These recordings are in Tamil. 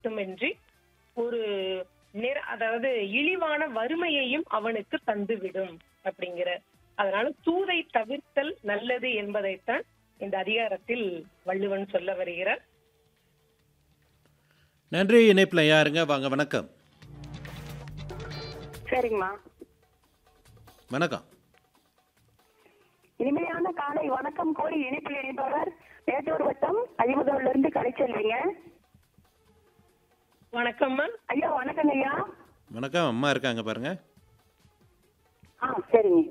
மட்டுமின்றி ஒரு நிற அதாவது இழிவான வறுமையையும் அவனுக்கு தந்துவிடும் அப்படிங்கிற அதனால சூதை தவிர்த்தல் நல்லது என்பதைத்தான் இந்த அதிகாரத்தில் வள்ளுவன் சொல்ல வருகிறார் நன்றி இணைப்பில் யாருங்க வாங்க வணக்கம் சரிங்கம்மா வணக்கம் இனிமையான காலை வணக்கம் கோரி இணைப்பில் இணைப்பவர் மேட்டூர் வட்டம் அழிமுதூர்ல இருந்து கலைச்செல்விங்க வணக்கம்மா ஐயா வணக்கங்க ஐயா வணக்கம் அம்மா இருக்காங்க பாருங்க ஆ சரிங்க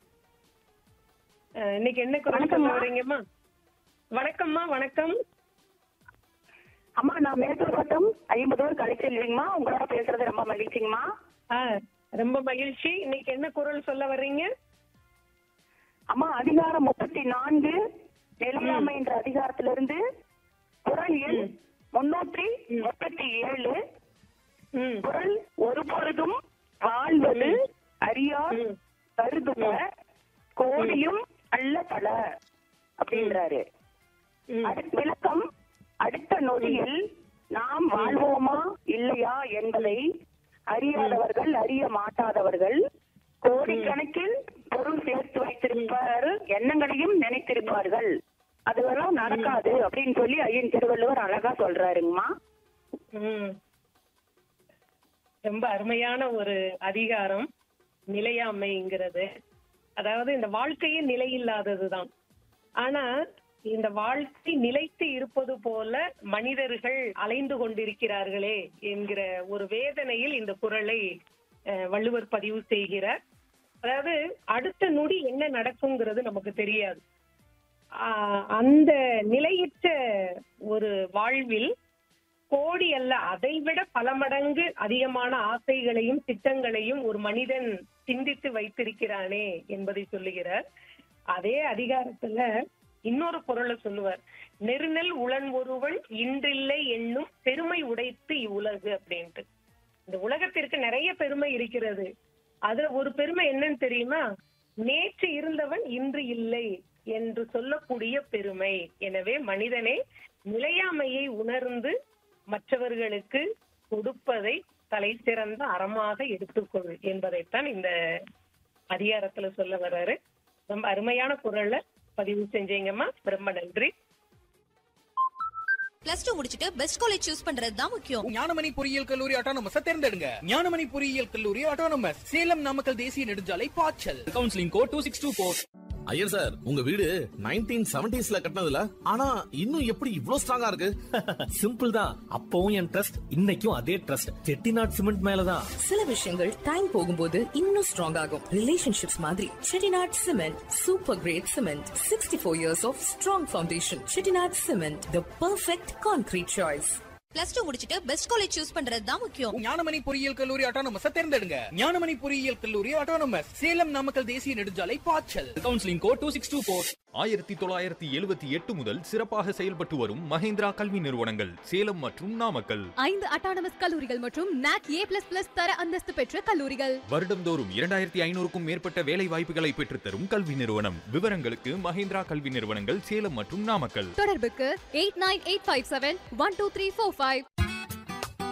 அஹ், இன்னைக்கு என்ன குரல் சொல்ல வணக்கம்மா. வரீங்கம்மா வணக்கம்மா வணக்கம் அம்மா நான் மேட்டூர் வட்டம் அழிமுதூர் கலைச்செல்விங்கம்மா உங்களோட பேசுறது ரொம்ப மகிழ்ச்சிங்கம்மா ஆ ரொம்ப மகிழ்ச்சி இன்னைக்கு என்ன குரல் சொல்ல வர்றீங்க அம்மா அதிகாரம் முப்பத்தி நான்கு நிலையாமை என்ற அதிகாரத்திலிருந்து குரல் எண் முன்னூற்றி முப்பத்தி ஏழு ம் குரல் ஒருபொழுதும் வாழ்வது அறியார் ம். கருதுவ கோடியும் அல்ல பல அப்படின்றாரு ம் அடுத்த விளக்கம் அடுத்த நொடியில் நாம் வாழ்வோமா இல்லையா என்பதை அறியாதவர்கள் அறிய மாட்டாதவர்கள் கோடிக்கணக்கில் பொருள் சேர்த்து வைத்திருப்பார் எண்ணங்களையும் நினைத்திருப்பார்கள் அதுவெல்லாம் நடக்காது அப்படின்னு சொல்லி ஐயன் திருவள்ளுவர் அழகா சொல்றாருங்கம்மா ம். ரொம்ப அருமையான ஒரு அதிகாரம் நிலையாமைங்கிறது அதாவது இந்த வாழ்க்கையே நிலையில்லாததுதான் ஆனா இந்த வாழ்க்கை நிலைத்து இருப்பது போல மனிதர்கள் அலைந்து கொண்டிருக்கிறார்களே என்கிற ஒரு வேதனையில் இந்த குரலை அஹ், வள்ளுவர் பதிவு செய்கிறார் அதாவது அடுத்த நொடி என்ன நடக்குங்கிறது நமக்கு தெரியாது ஆஹ், அந்த நிலையற்ற ஒரு வாழ்வில் கோடி அல்ல அதைவிட பல மடங்கு அதிகமான ஆசைகளையும் திட்டங்களையும் ஒரு மனிதன் சிந்தித்து வைத்திருக்கிறானே என்பதை சொல்லுகிறார் அதே அதிகாரத்துல இன்னொரு குரலை சொல்லுவார் நெருநெல் உளன் ஒருவன் இன்றில்லை என்னும் பெருமை உடைத்து இவ்வுலகு அப்படின்ட்டு இந்த உலகத்திற்கு நிறைய பெருமை இருக்கிறது அதுல ஒரு பெருமை என்னன்னு தெரியுமா நேற்று இருந்தவன் இன்று இல்லை என்று சொல்லக்கூடிய பெருமை எனவே மனிதனே நிலையாமையை உணர்ந்து மற்றவர்களுக்கு கொடுப்பதை தலை சிறந்த அறமாக எடுத்துக்கொள் என்பதைத்தான் இந்த அதிகாரத்துல சொல்ல வர்றாரு ரொம்ப அருமையான குரல்ல பதிவு செஞ்சீங்கம்மா ரொம்ப நன்றி பிளஸ் டூ முடிச்சிட்டு பெஸ்ட் காலேஜ் சூஸ் பண்றது தான் முக்கியம் ஞானமணி பொறியியல் கல்லூரி ஆட்டோனமஸ் தேர்ந்தெடுங்க ஞானமணி பொறியியல் கல்லூரி ஆட்டோனமஸ் சேலம் நாமக்கல் தேசிய நெடுஞ்சாலை பாய்ச்சல் counselling code two six two four Iyer sir உங்க வீடு நைன்டீன் செவன்டிஸ்ல கட்டினதுல ஆனா இன்னும் எப்படி இவ்ளோ ஸ்ட்ராங்கா இருக்கு சிம்பிள் தான் அப்பவும் என் ட்ரஸ்ட் இன்னைக்கும் அதே ட்ரஸ்ட் செட்டிநாட் சிமெண்ட் மேலதான் சில விஷயங்கள் டைம் போகும்போது இன்னும் ஸ்ட்ராங் ஆகும் ரிலேஷன்ஷிப்ஸ் மாதிரி Chettinad cement super great cement sixty four years of strong foundation Chettinad cement the perfect concrete choice plus two முடிச்சிட்டு பெஸ்ட் காலேஜ் சூஸ் பண்றது தான் முக்கியம் ஞானமணி பொறியியல் கல்லூரி ஆட்டோனமஸ் தேர்ந்தெடுங்க ஞானமணி பொறியியல் கல்லூரி ஆட்டோனமஸ் சேலம் நாமக்கல் தேசிய நெடுஞ்சாலை பாய்ச்சல் counselling code two six two four ஆயிரத்தி தொள்ளாயிரத்தி எழுபத்தி எட்டு முதல் சிறப்பாக செயல்பட்டு வரும் மஹேந்திரா கல்வி நிறுவனங்கள் சேலம் மற்றும் நாமக்கல் ஐந்து அட்டானமஸ் கல்லூரிகள் மற்றும் நாக் ஏ பிளஸ் பிளஸ் தர அந்தஸ்து பெற்ற கல்லூரிகள் வருடந்தோறும் இரண்டாயிரத்தி ஐநூறுக்கும் மேற்பட்ட வேலை வாய்ப்புகளை பெற்றுத்தரும் கல்வி நிறுவனம் விவரங்களுக்கு மஹேந்திரா கல்வி நிறுவனங்கள் சேலம் மற்றும் நாமக்கல் தொடர்புக்கு eight nine eight five seven one two three four five